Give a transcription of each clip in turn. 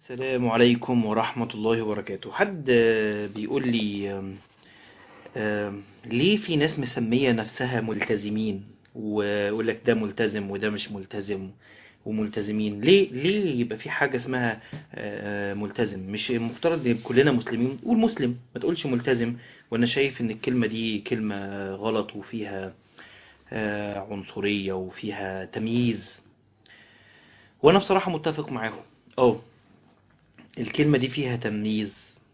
السلام عليكم ورحمة الله وبركاته حد آه، بيقول لي آم، آم، ليه في ناس مسمية نفسها ملتزمين ويقول لك ده ملتزم وده مش ملتزم وملتزمين ليه ليه يبقى في حاجة اسمها آه، ملتزم مش المفترض ان كلنا مسلمين قول مسلم ما تقولش ملتزم وانا شايف ان الكلمة دي كلمة غلط وفيها آه، عنصرية وفيها تمييز وانا بصراحة متفق معاهم اه الكلمة دي فيها تمييز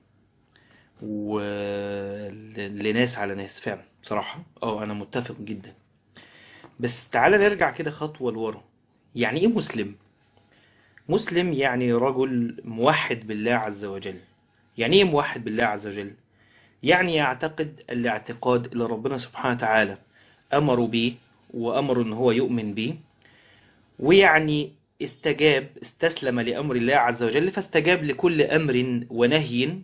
ولناس على ناس فعلا بصراحة اه انا متفق جدا بس تعالى نرجع كده خطوة لورا يعني ايه مسلم مسلم يعني رجل موحد بالله عز وجل يعني ايه موحد بالله عز وجل يعني يعتقد الاعتقاد اللي ربنا سبحانه وتعالى امره بيه وامره ان هو يؤمن بيه ويعني استجاب استسلم لأمر الله عز وجل فاستجاب لكل أمر ونهي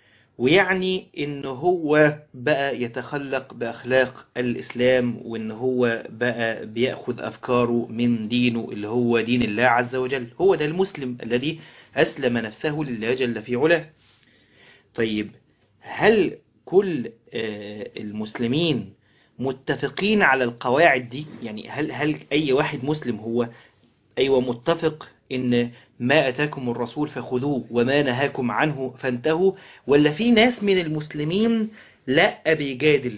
ويعني إن هو بقى يتخلق بأخلاق الإسلام وإن هو بقى بيأخذ أفكاره من دينه اللي هو دين الله عز وجل هو ده المسلم الذي أسلم نفسه لله جل في علاه طيب هل كل آه، المسلمين متفقين على القواعد دي يعني هل هل أي واحد مسلم هو أيوة متفق إن ما أتاكم الرسول فخذوه وما نهاكم عنه فانتهوا ولا في ناس من المسلمين لا بيجادل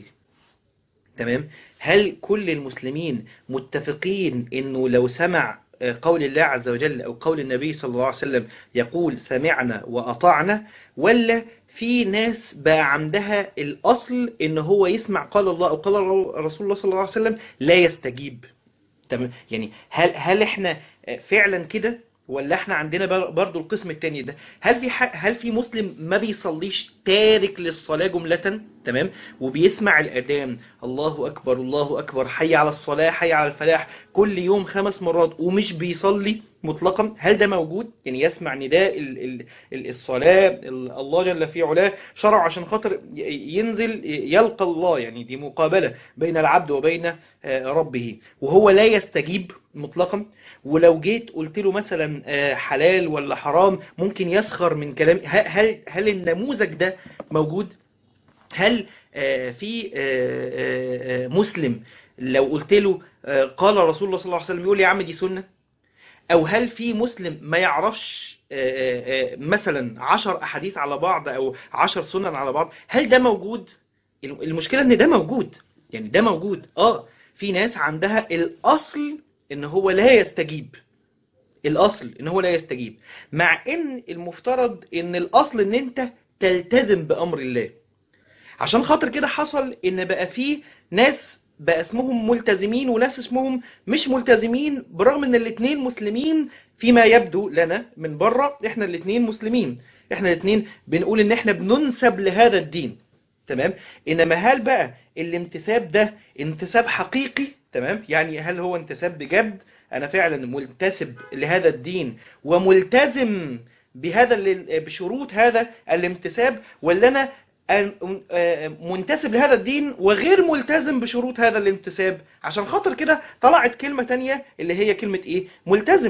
تمام هل كل المسلمين متفقين إنه لو سمع قول الله عز وجل أو قول النبي صلى الله عليه وسلم يقول سمعنا وأطعنا ولا في ناس بقى عندها الأصل إن هو يسمع قال الله أو قال رسول الله صلى الله عليه وسلم لا يستجيب تمام يعني هل هل احنا فعلا كده ولا احنا عندنا بر- برضو القسم التاني ده هل في ح- هل في مسلم ما بيصليش تارك للصلاة جملة تمام وبيسمع الأذان الله أكبر الله أكبر حي على الصلاة حي على الفلاح كل يوم خمس مرات ومش بيصلي مطلقا هل ده موجود يعني يسمع نداء ال- ال- ال- الصلاة ال- الله جل في علاه شرع عشان خاطر ي- ينزل يلقى الله يعني دي مقابلة بين العبد وبين آه، ربه وهو لا يستجيب مطلقا ولو جيت قلت له مثلا آه، حلال ولا حرام ممكن يسخر من كلام ه- هل هل النموذج ده موجود هل آه، في آه، آه، آه، مسلم لو قلت له آه، قال رسول الله صلى الله عليه وسلم يقول لي يا عم دي سنة او هل في مسلم ما يعرفش آه، آه، آه، مثلا عشر احاديث على بعض او عشر سنن على بعض هل ده موجود المشكلة ان ده موجود يعني ده موجود اه في ناس عندها الاصل ان هو لا يستجيب الاصل ان هو لا يستجيب مع ان المفترض ان الاصل ان انت تلتزم بامر الله عشان خاطر كده حصل ان بقى في ناس بقى اسمهم ملتزمين وناس اسمهم مش ملتزمين برغم ان الاتنين مسلمين فيما يبدو لنا من بره احنا الاتنين مسلمين احنا الاتنين بنقول ان احنا بننسب لهذا الدين تمام انما هل بقى الانتساب ده انتساب حقيقي تمام يعني هل هو انتساب بجد انا فعلا ملتسب لهذا الدين وملتزم بهذا ال- بشروط هذا الانتساب ولا انا أن- آه، منتسب لهذا الدين وغير ملتزم بشروط هذا الانتساب عشان خاطر كده طلعت كلمة تانية اللي هي كلمة ايه ملتزم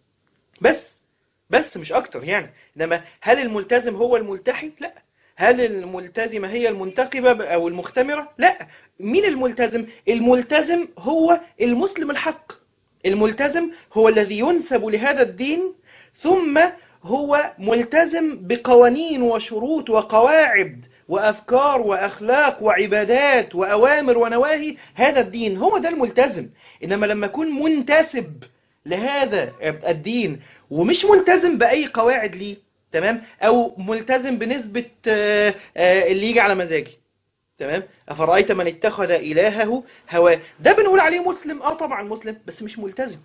بس بس مش اكتر يعني انما هل الملتزم هو الملتحي لا هل الملتزمة هي المنتقبة او المختمرة لا مين الملتزم الملتزم هو المسلم الحق الملتزم هو الذي ينسب لهذا الدين ثم هو ملتزم بقوانين وشروط وقواعد وأفكار وأخلاق وعبادات وأوامر ونواهي هذا الدين هو ده الملتزم إنما لما أكون منتسب لهذا الدين ومش ملتزم بأي قواعد ليه تمام أو ملتزم بنسبة آه، آه، اللي يجي على مزاجي تمام أفرأيت من اتخذ إلهه هواه ده بنقول عليه مسلم آه طبعا مسلم بس مش ملتزم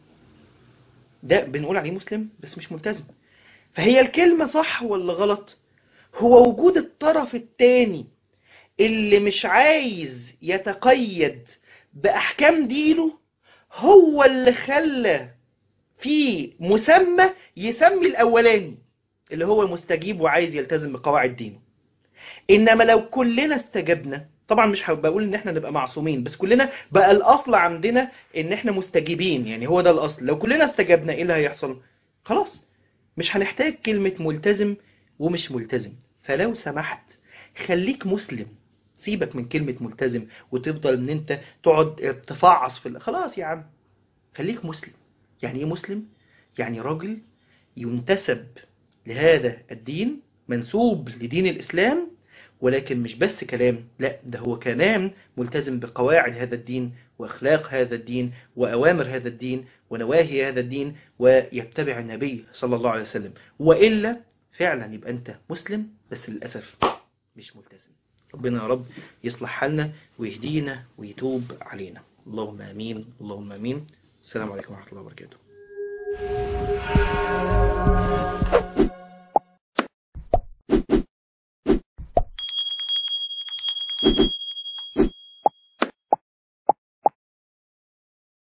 ده بنقول عليه مسلم بس مش ملتزم فهي الكلمة صح ولا غلط هو وجود الطرف التاني اللي مش عايز يتقيد بأحكام دينه هو اللي خلى في مسمى يسمي الأولاني اللي هو مستجيب وعايز يلتزم بقواعد دينه إنما لو كلنا استجبنا طبعا مش بقول ان احنا نبقى معصومين بس كلنا بقى الاصل عندنا ان احنا مستجيبين يعني هو ده الاصل لو كلنا استجبنا ايه اللي هيحصل خلاص مش هنحتاج كلمة ملتزم ومش ملتزم فلو سمحت خليك مسلم سيبك من كلمة ملتزم وتفضل ان انت تقعد تفعص في ال- خلاص يا عم خليك مسلم يعني ايه مسلم يعني راجل ينتسب لهذا الدين منسوب لدين الإسلام ولكن مش بس كلام لا ده هو كلام ملتزم بقواعد هذا الدين وأخلاق هذا الدين وأوامر هذا الدين ونواهي هذا الدين ويتبع النبي صلى الله عليه وسلم وإلا فعلا يبقى أنت مسلم بس للأسف مش ملتزم ربنا يا رب يصلح حالنا ويهدينا ويتوب علينا اللهم آمين اللهم آمين السلام عليكم ورحمة الله وبركاته